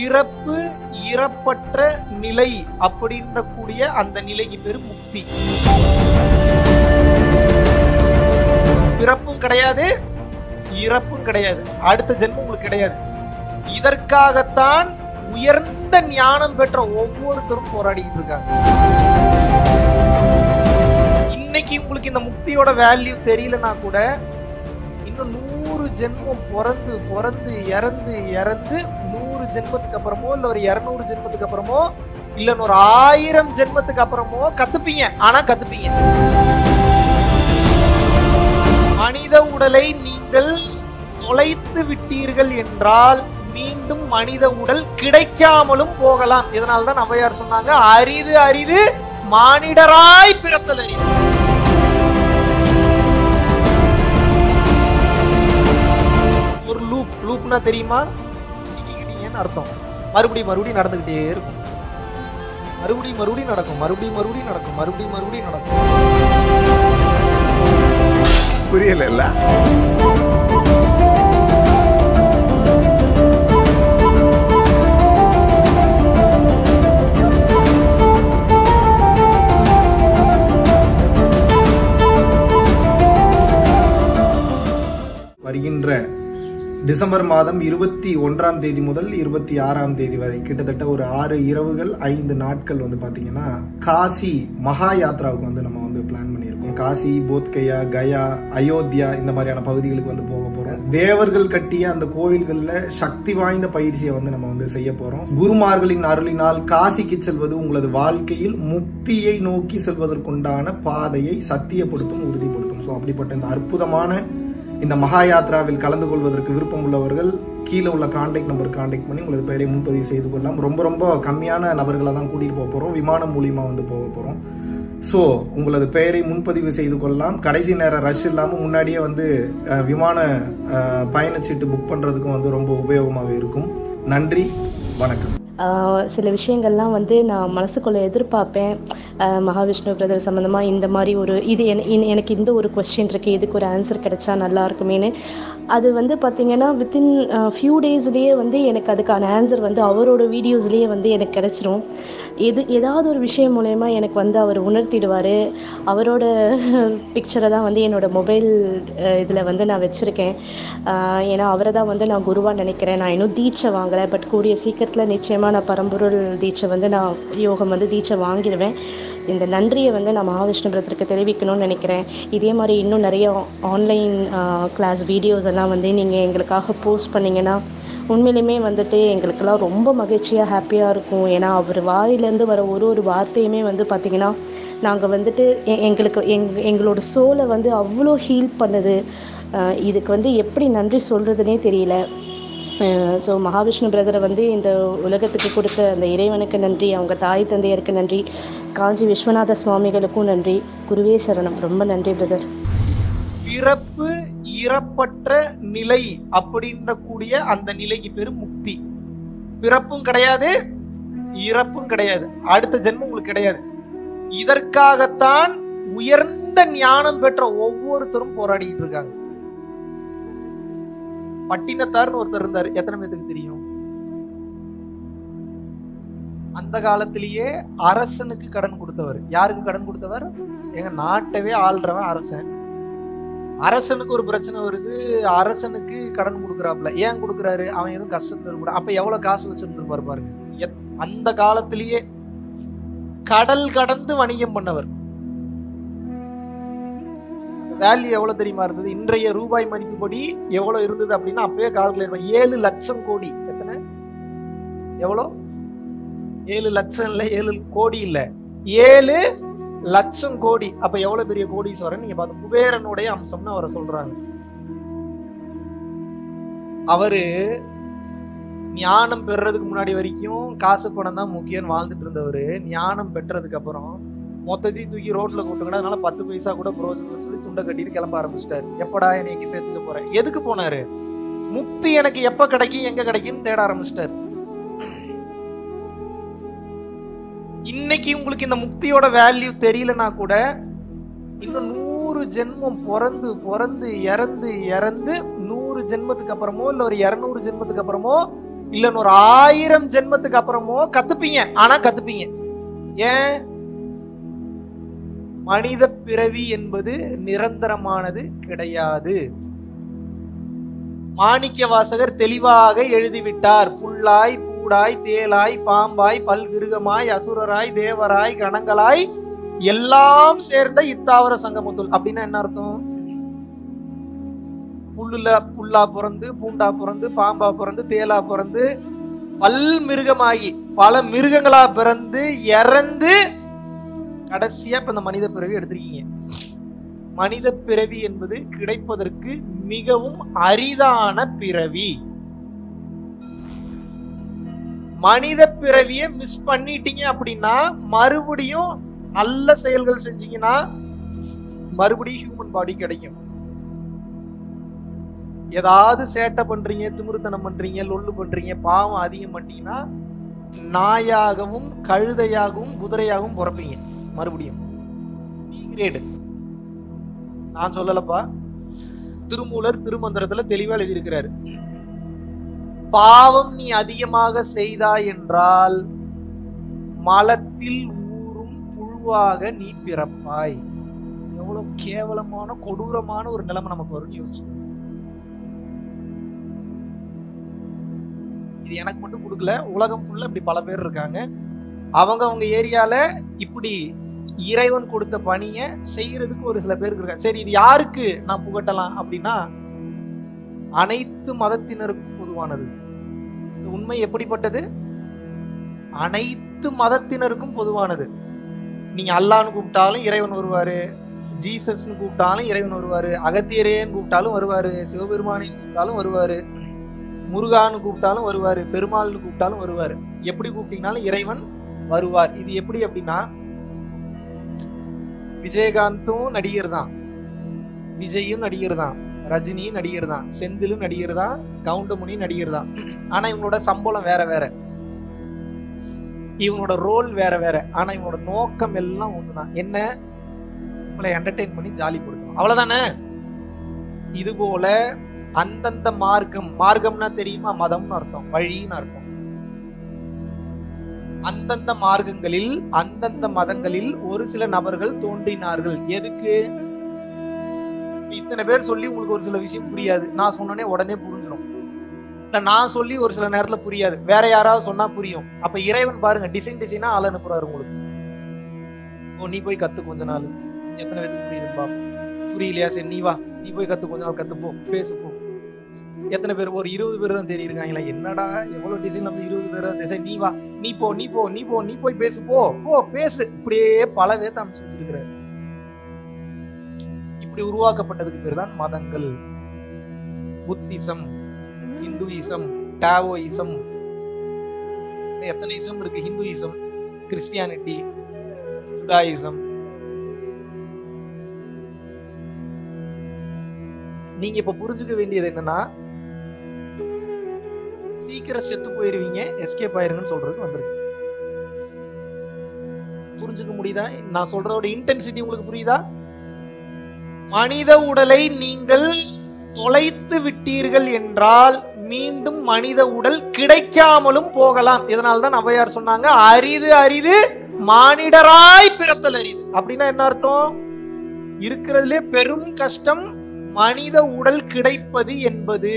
பிறப்பு இறப்பற்ற நிலை அப்படின்ற கூடிய அந்த நிலைக்கு பேரு முக்தி பிறப்பும் கிடையாது இறப்பும் கிடையாது அடுத்த ஜென்மம் உங்களுக்கு கிடையாது இதற்காகத்தான் உயர்ந்த ஞானம் பெற்ற ஒவ்வொருத்தரும் போராடிட்டு இருக்காங்க இன்னைக்கு உங்களுக்கு இந்த முக்தியோட வேல்யூ தெரியலனா கூட இன்னும் நூறு ஜென்மம் பிறந்து பிறந்து இறந்து இறந்து நூறு ஜென்மத்துக்கு அப்புறமோ இல்ல ஒரு இருநூறு ஜென்மத்துக்கு அப்புறமோ இல்ல ஒரு ஆயிரம் ஜென்மத்துக்கு அப்புறமோ கத்துப்பீங்க ஆனா கத்துப்பீங்க மனித உடலை நீங்கள் தொலைத்து விட்டீர்கள் என்றால் மீண்டும் மனித உடல் கிடைக்காமலும் போகலாம் இதனால்தான் ஔவையார் சொன்னாங்க அரிது அரிது மானிடராய் பிறத்தல் அரிது ஒரு லூப் லூப்னா தெரியுமா சிக்கிக்கிட்டீங்கன்னு அர்த்தம் மறுபடியும் மறுபடியும் நடந்துகிட்டே இருக்கும் மறுபடியும் மறுபடியும் நடக்கும் மறுபடியும் மறுபடியும் நடக்கும் மறுபடியும் மறுபடியும் நடக்கும் புரியல வருகின்ற டிசம்பர் மாதம் இருபத்தி ஒன்றாம் தேதி முதல் இருபத்தி ஆறாம் தேதி வரை கிட்டத்தட்ட ஒரு ஆறு இரவுகள் ஐந்து நாட்கள் வந்து பாத்தீங்கன்னா காசி மகா யாத்ராவுக்கு வந்து நம்ம வந்து பிளான் பண்ணியிருக்கோம் காசி போத்கயா கயா அயோத்தியா இந்த மாதிரியான பகுதிகளுக்கு வந்து போக போறோம் தேவர்கள் கட்டிய அந்த கோயில்கள்ல சக்தி வாய்ந்த பயிற்சியை வந்து நம்ம வந்து செய்ய போறோம் குருமார்களின் அருளினால் காசிக்கு செல்வது உங்களது வாழ்க்கையில் முக்தியை நோக்கி செல்வதற்குண்டான பாதையை சத்தியப்படுத்தும் உறுதிப்படுத்தும் ஸோ அப்படிப்பட்ட இந்த அற்புதமான இந்த மகா யாத்ராவில் கலந்து கொள்வதற்கு விருப்பம் உள்ளவர்கள் கீழே உள்ள கான்டாக்ட் நம்பர் கான்டாக்ட் பண்ணி உங்களது பெயரை முன்பதிவு செய்து கொள்ளலாம் ரொம்ப ரொம்ப கம்மியான நபர்களை தான் கூட்டிட்டு போக போறோம் விமானம் மூலியமா வந்து போக போறோம் ஸோ உங்களது பெயரை முன்பதிவு செய்து கொள்ளலாம் கடைசி நேரம் ரஷ் இல்லாமல் முன்னாடியே வந்து அஹ், விமான அஹ், பயணச்சீட்டு புக் பண்றதுக்கும் வந்து ரொம்ப உபயோகமாக இருக்கும் நன்றி வணக்கம் ஆஹ் சில விஷயங்கள்லாம் வந்து நான் மனசுக்குள்ளே எதிர்பார்ப்பேன் ஆஹ் மகாவிஷ்ணு பிரதர் சம்மந்தமாக இந்த மாதிரி ஒரு இது என- இன்- எனக்கு இந்த ஒரு கொஸ்டின் இருக்குது இதுக்கு ஒரு ஆன்சர் கிடைச்சா நல்லா இருக்குமேனு அது வந்து பார்த்தீங்கன்னா வித்தின் ஃபியூ டேஸ்லேயே வந்து எனக்கு அதுக்கான ஆன்சர் வந்து அவரோட வீடியோஸ்லேயே வந்து எனக்கு கிடைச்சிரும் எது ஏதாவது ஒரு விஷயம் மூலயமா எனக்கு வந்து அவர் உணர்த்திடுவார் அவரோட பிக்சரை தான் வந்து என்னோட மொபைல் இதில் வந்து நான் வச்சுருக்கேன் ஏன்னா அவரை தான் வந்து நான் குருவாக நினைக்கிறேன் நான் இன்னும் தீட்சை வாங்கலை பட் கூடிய சீக்கிரத்தில் நிச்சயமாக நான் பரம்பொருள் தீட்சை வந்து நான் யோகம் வந்து தீட்சை வாங்கிடுவேன் இந்த நன்றியை வந்து நான் மகாவிஷ்ணு பிரதருக்கு தெரிவிக்கணும்னு நினைக்கிறேன் இதே மாதிரி இன்னும் நிறைய ஆன்லைன் கிளாஸ் வீடியோஸ் எல்லாம் வந்து நீங்கள் எங்களுக்காக போஸ்ட் பண்ணிங்கன்னா உண்மையிலுமே வந்துட்டு எங்களுக்கெல்லாம் ரொம்ப மகிழ்ச்சியாக ஹாப்பியாக இருக்கும் ஏன்னா அவர் வாயிலேருந்து வர ஒரு ஒரு வார்த்தையுமே வந்து பார்த்திங்கன்னா நாங்கள் வந்துட்டு எ- எங்களுக்கு எங் எங்களோட சோலை வந்து அவ்வளோ ஹீல் பண்ணுது அஹ் இதுக்கு வந்து எப்படி நன்றி சொல்கிறதுனே தெரியல ஸோ மகாவிஷ்ணு பிரதரை வந்து இந்த உலகத்துக்கு கொடுத்த அந்த இறைவனுக்கு நன்றி அவங்க தாய் தந்தையருக்கு நன்றி காஞ்சி விஸ்வநாத சுவாமிகளுக்கும் நன்றி குருவே சரணம் ரொம்ப நன்றி பிரதர் பிறப்பு இறப்பற்ற நிலை அப்படின்ற கூடிய அந்த நிலைக்கு பேரு முக்தி பிறப்பும் கிடையாது இறப்பும் கிடையாது அடுத்த ஜென்மம் உங்களுக்கு கிடையாது இதற்காகத்தான் உயர்ந்த ஞானம் பெற்ற ஒவ்வொருத்தரும் போராடிட்டு இருக்காங்க பட்டினத்தார்னு ஒருத்தர் இருந்தாரு எத்தனை பேத்துக்கு தெரியும் அந்த காலத்திலேயே அரசனுக்கு கடன் கொடுத்தவர் யாருக்கு கடன் கொடுத்தவர் எங்க நாட்டவே ஆள்றவன் அரசன் அரசனுக்கு ஒரு பிரச்சனை வருது அரசனுக்கு கடன் கொடுக்குறாப்புல ஏன் கொடுக்குறாரு அவன் எதுவும் கஷ்டத்துல இருக்க அப்ப எவ்வளவு காசு வச்சிருந்திருப்பாரு பாருங்க எத்- அந்த காலத்திலேயே கடல் கடந்து வணிகம் பண்ணவர் வேல்யூ எவ்வளவு தெரியுமா இருந்தது இன்றைய ரூபாய் மதிப்புப்படி எவ்வளவு இருந்தது அப்படின்னா அப்பவே கால்குலேட் பண்ணி ஏழு லட்சம் கோடி எத்தனை எவ்வளோ ஏழு லட்சம் இல்ல ஏழு கோடி இல்ல ஏழு லட்சம் கோடி அப்ப எவ்வளவு பெரிய கோடீஸ்வரன் நீங்க பார்த்து குபேரனுடைய அம்சம்னு அவரை சொல்றாங்க அவரு ஞானம் பெறதுக்கு முன்னாடி வரைக்கும் காசு பணம் தான் முக்கியம் வாழ்ந்துட்டு இருந்தவர் ஞானம் பெற்றதுக்கு அப்புறம் மொத்தத்தையும் தூக்கி ரோட்ல கூட்டுங்கடா அதனால பத்து பைசா கூட புரோஜனம் சொல்லி துண்டை கட்டிட்டு கிளம்ப ஆரம்பிச்சிட்டாரு எப்படா என்னைக்கு சேர்த்துக்க போறேன் எதுக்கு போனாரு முக்தி எனக்கு எப்ப கிடைக்கும் எங்க கிடைக்கும்னு தேட ஆரம்பிச்சிட்டாரு இன்னைக்கு உங்களுக்கு இந்த முக்தியோட வேல்யூ தெரியலனா கூட இன்னும் நூறு ஜென்மம் பிறந்து பிறந்து இறந்து இறந்து நூறு ஜென்மத்துக்கு அப்புறமோ இல்ல ஒரு இருநூறு ஜென்மத்துக்கு அப்புறமோ இல்லன்னு ஒரு ஆயிரம் ஜென்மத்துக்கு அப்புறமோ கத்துப்பீங்க ஆனா கத்துப்பீங்க ஏன் மனித பிறவி என்பது நிரந்தரமானது கிடையாது மாணிக்க வாசகர் தெளிவாக எழுதிவிட்டார் புல்லாய் பூடாய் தேலாய் பாம்பாய் பல்விருகமாய் அசுரராய் தேவராய் கணங்களாய் எல்லாம் சேர்ந்த இத்தாவர சங்கமுத்துள் அப்படின்னா என்ன அர்த்தம் புல்லுல புல்லா பிறந்து பூண்டா பிறந்து பாம்பா பிறந்து தேலா பிறந்து பல் மிருகமாகி பல மிருகங்களா பிறந்து இறந்து கடைசியா இப்ப இந்த மனித பிறவி எடுத்திருக்கீங்க மனித பிறவி என்பது கிடைப்பதற்கு மிகவும் அரிதான பிறவி மனித பிறவியை மிஸ் பண்ணிட்டீங்க அப்படின்னா மறுபடியும் நல்ல செயல்கள் செஞ்சீங்கன்னா மறுபடியும் ஹியூமன் பாடி கிடைக்கும் ஏதாவது சேட்டை பண்றீங்க திமிருத்தனம் பண்றீங்க லொல்லு பண்றீங்க பாவம் அதிகம் பண்ணிட்டீங்கன்னா நாயாகவும் கழுதையாகவும் குதிரையாகவும் பிறப்பீங்க மறுபடியும் கிரேடு நான் சொல்லலப்பா திருமூலர் திருமந்திரத்துல தெளிவா எழுதியிருக்கிறாரு பாவம் நீ அதிகமாக செய்தாய் என்றால் மலத்தில் ஊறும் புழுவாக நீ பிறப்பாய் எவ்வளவு கேவலமான கொடூரமான ஒரு நிலைமை நமக்கு வரும்னு யோசிச்சு இது எனக்கு மட்டும் கொடுக்கல உலகம் ஃபுல்லா இப்படி பல பேர் இருக்காங்க அவங்க அவங்க ஏரியால இப்படி இறைவன் கொடுத்த பணியை செய்யறதுக்கு ஒரு சில பேருக்கு இருக்காங்க சரி இது யாருக்கு நான் புகட்டலாம் அப்படின்னா அனைத்து மதத்தினருக்கும் பொதுவானது இந்த உண்மை எப்படிப்பட்டது அனைத்து மதத்தினருக்கும் பொதுவானது நீங்க அல்லான்னு கூப்பிட்டாலும் இறைவன் வருவாரு ஜீசஸ்னு கூப்பிட்டாலும் இறைவன் வருவாரு அகத்தியரேன்னு கூப்பிட்டாலும் வருவாரு சிவபெருமானின்னு கூப்பிட்டாலும் வருவாரு முருகான்னு கூப்பிட்டாலும் வருவாரு பெருமாள்னு கூப்பிட்டாலும் வருவாரு எப்படி கூப்பிட்டீங்கனாலும் இறைவன் வருவார் இது எப்படி அப்படின்னா விஜயகாந்தும் நடிகர் தான் விஜயும் நடிகர் தான் ரஜினியும் நடிகர் தான் செந்திலும் நடிகர் தான் கவுண்டமுனியும் நடிகர் தான் ஆனா இவங்களோட சம்பளம் வேற வேற இவனோட ரோல் வேற வேற ஆனா இவனோட நோக்கம் எல்லாம் ஒண்ணுதான் என்ன உங்களை என்டர்டெயின் பண்ணி ஜாலி கொடுக்கணும் அவ்வளவுதானே இது போல அந்தந்த மார்க்கம் மார்க்கம்னா தெரியுமா மதம்னு அர்த்தம் வழின்னு அர்த்தம் அந்தந்த மார்க்கங்களில் அந்தந்த மதங்களில் ஒரு சில நபர்கள் தோன்றினார்கள் எதுக்கு இத்தனை பேர் சொல்லி உங்களுக்கு ஒரு சில விஷயம் புரியாது நான் சொன்னனே உடனே புரிஞ்சிடும் இல்ல நான் சொல்லி ஒரு சில நேரத்துல புரியாது வேற யாராவது சொன்னா புரியும் அப்ப இறைவன் பாருங்க டிசைன் டிசைனா ஆள் அனுப்புறாரு உங்களுக்கு ஓ நீ போய் கத்து கொஞ்ச நாள் எத்தனை பேருக்கு புரியுதுன்னு பாப்போம் புரியலையா சரி நீ வா நீ போய் கத்து கொஞ்ச நாள் கத்து போ பேசு போ எத்தனை பேர் ஒரு இருபது பேர் தான் தெரியிருக்காங்களா என்னடா எவ்வளவு டிசைன் நம்ம இருபது பேர் தான் டிசைன் நீ வா நீ போ நீ போ நீ போ நீ போய் பேசு போ போ பேசு இப்படியே பல பேர்த்த அமைச்சு வச்சிருக்கிறாரு இப்படி உருவாக்கப்பட்டதுக்கு பேர் தான் மதங்கள் புத்திசம் இந்துயிசம் டாவோயிசம் எத்தனை இசம் இருக்கு ஹிந்துயிசம் கிறிஸ்டியானிட்டி ஜுடாயிசம் நீங்க இப்ப புரிஞ்சுக்க வேண்டியது என்னன்னா சீக்கிரம் செத்து போயிருவீங்க எஸ்கேப் ஆயிருங்கன்னு சொல்றதுக்கு வந்திருக்கு புரிஞ்சுக்க முடியுதா நான் சொல்றதோட இன்டென்சிட்டி உங்களுக்கு புரியுதா மனித உடலை நீங்கள் தொலைத்து விட்டீர்கள் என்றால் மீண்டும் மனித உடல் கிடைக்காமலும் போகலாம் இதனால்தான் அவையார் சொன்னாங்க அரிது அரிது மானிடராய் பிறத்தல் அரிது அப்படின்னா என்ன அர்த்தம் இருக்கிறதுலே பெரும் கஷ்டம் மனித உடல் கிடைப்பது என்பது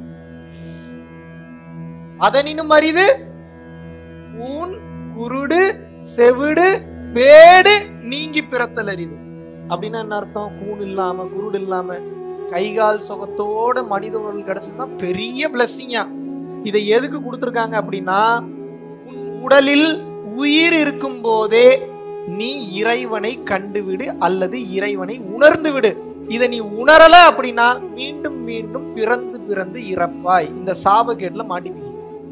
அதனினும் அரிது ஊன் குருடு செவிடு வேடு நீங்கி பிறத்தல் அரிது அப்படின்னா என்ன அர்த்தம் கூன் இல்லாம குருடு இல்லாம கைகால் சுகத்தோட மனித உடல் கிடைச்சதுன்னா பெரிய பிளஸ்ஸிங்கா இதை எதுக்கு கொடுத்துருக்காங்க அப்படின்னா உன் உடலில் உயிர் இருக்கும் போதே நீ இறைவனை கண்டுவிடு அல்லது இறைவனை உணர்ந்து விடு இதை நீ உணரல அப்படின்னா மீண்டும் மீண்டும் பிறந்து பிறந்து இறப்பாய் இந்த சாபக்கேட்டுல மாட்டிப்பீங்க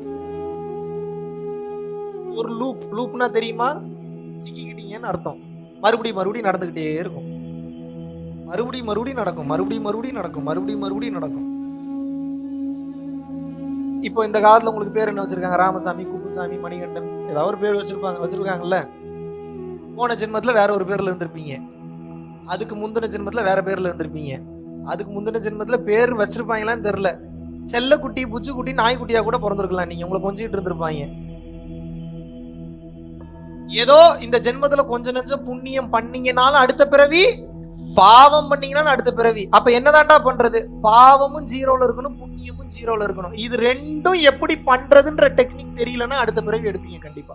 ஒரு லூப் லூப்னா தெரியுமா சிக்கிக்கிட்டீங்கன்னு அர்த்தம் மறுபடியும் மறுபடியும் நடந்துகிட்டே இருக்கும் மறுபடியும் மறுபடியும் நடக்கும் மறுபடியும் மறுபடியும் நடக்கும் மறுபடியும் மறுபடியும் நடக்கும் இப்போ இந்த காலத்துல உங்களுக்கு பேர் என்ன வச்சிருக்காங்க ராமசாமி குப்புசாமி மணிகண்டன் ஏதாவது ஒரு பேர் வச்சிருப்பாங்க வச்சிருக்காங்கல்ல போன ஜென்மத்துல வேற ஒரு பேர்ல இருந்திருப்பீங்க அதுக்கு முந்தின ஜென்மத்துல வேற பேர்ல இருந்திருப்பீங்க அதுக்கு முந்தின ஜென்மத்துல பேர் வச்சிருப்பாங்களான்னு தெரியல செல்லக்குட்டி புச்சுக்குட்டி நாய்க்குட்டியா கூட பிறந்திருக்கலாம் நீங்க உங்களை கொஞ்சிட்டு இருந்திருப்பாங்க ஏதோ இந்த ஜென்மத்துல கொஞ்ச நெஞ்சம் புண்ணியம் பண்ணீங்கனாலும் அடுத்த பிறவி பாவம் பண்ணீங்கனாலும் அடுத்த பிறவி அப்ப என்னதான்டா பண்றது பாவமும் ஜீரோல இருக்கணும் புண்ணியமும் ஜீரோல இருக்கணும் இது ரெண்டும் எப்படி பண்றதுன்ற டெக்னிக் தெரியலன்னா அடுத்த பிறவி எடுப்பீங்க கண்டிப்பா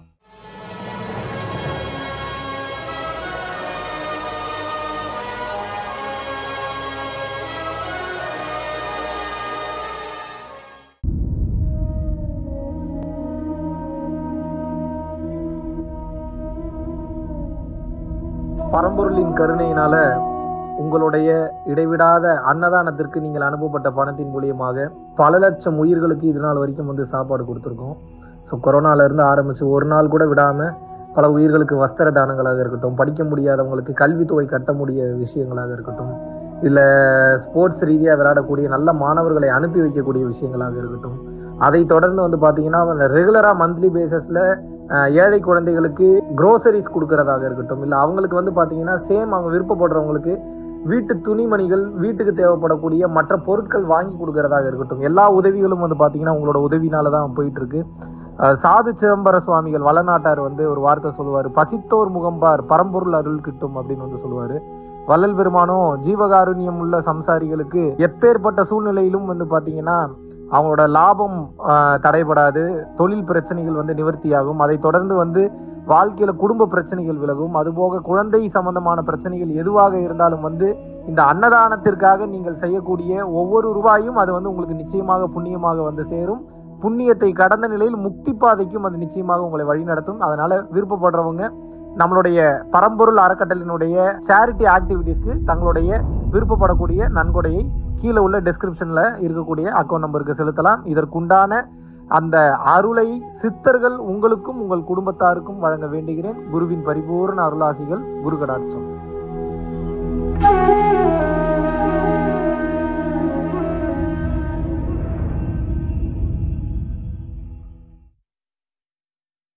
பரம்பொருளின் கருணையினால உங்களுடைய இடைவிடாத அன்னதானத்திற்கு நீங்கள் அனுப்பப்பட்ட பணத்தின் மூலியமாக பல லட்சம் உயிர்களுக்கு இது நாள் வரைக்கும் வந்து சாப்பாடு கொடுத்துருக்கோம் ஸோ கொரோனால இருந்து ஆரம்பிச்சு ஒரு நாள் கூட விடாம பல உயிர்களுக்கு வஸ்திர தானங்களாக இருக்கட்டும் படிக்க முடியாதவங்களுக்கு கல்வித்தொகை கட்ட முடிய விஷயங்களாக இருக்கட்டும் இல்லை ஸ்போர்ட்ஸ் ரீதியாக விளையாடக்கூடிய நல்ல மாணவர்களை அனுப்பி வைக்கக்கூடிய விஷயங்களாக இருக்கட்டும் அதை தொடர்ந்து வந்து பார்த்தீங்கன்னா ரெகுலராக மந்த்லி பேசிஸில் ஏழை குழந்தைகளுக்கு க்ரோசரிஸ் கொடுக்கறதாக இருக்கட்டும் இல்லை அவங்களுக்கு வந்து பார்த்தீங்கன்னா சேம் அவங்க விருப்பப்படுறவங்களுக்கு வீட்டு துணிமணிகள் வீட்டுக்கு தேவைப்படக்கூடிய மற்ற பொருட்கள் வாங்கி கொடுக்கறதாக இருக்கட்டும் எல்லா உதவிகளும் வந்து பார்த்தீங்கன்னா உங்களோட உதவினால தான் போயிட்டு இருக்கு அஹ் சாது சிதம்பர சுவாமிகள் வளநாட்டார் வந்து ஒரு வார்த்தை சொல்லுவார் பசித்தோர் முகம்பார் பரம்பொருள் அருள் கிட்டும் அப்படின்னு வந்து சொல்லுவார் வள்ளல் பெருமானும் ஜீவகாருண்யம் உள்ள சம்சாரிகளுக்கு எப்பேற்பட்ட சூழ்நிலையிலும் வந்து பார்த்தீங்கன்னா அவங்களோட லாபம் ஆஹ், தடைபடாது தொழில் பிரச்சனைகள் வந்து நிவர்த்தியாகும் அதை தொடர்ந்து வந்து வாழ்க்கையில குடும்ப பிரச்சனைகள் விலகும் அதுபோக குழந்தை சம்பந்தமான பிரச்சனைகள் எதுவாக இருந்தாலும் வந்து இந்த அன்னதானத்திற்காக நீங்கள் செய்யக்கூடிய ஒவ்வொரு ரூபாயும் அது வந்து உங்களுக்கு நிச்சயமாக புண்ணியமாக வந்து சேரும் புண்ணியத்தை கடந்த நிலையில் முக்தி பாதைக்கும் அது நிச்சயமாக உங்களை வழிநடத்தும் அதனால விருப்பப்படுறவங்க நம்மளுடைய பரம்பொருள் அறக்கட்டளினுடைய சேரிட்டி ஆக்டிவிட்டீஸ்க்கு தங்களுடைய விருப்பப்படக்கூடிய நன்கொடையை கீழே உள்ள டெஸ்கிரிப்ஷன்ல இருக்கக்கூடிய அக்கௌண்ட் நம்பருக்கு செலுத்தலாம் இதற்குண்டான அந்த அருளை சித்தர்கள் உங்களுக்கும் உங்கள் குடும்பத்தாருக்கும் வழங்க வேண்டுகிறேன் குருவின் பரிபூர்ண அருளாசிகள் குரு கடாட்சம்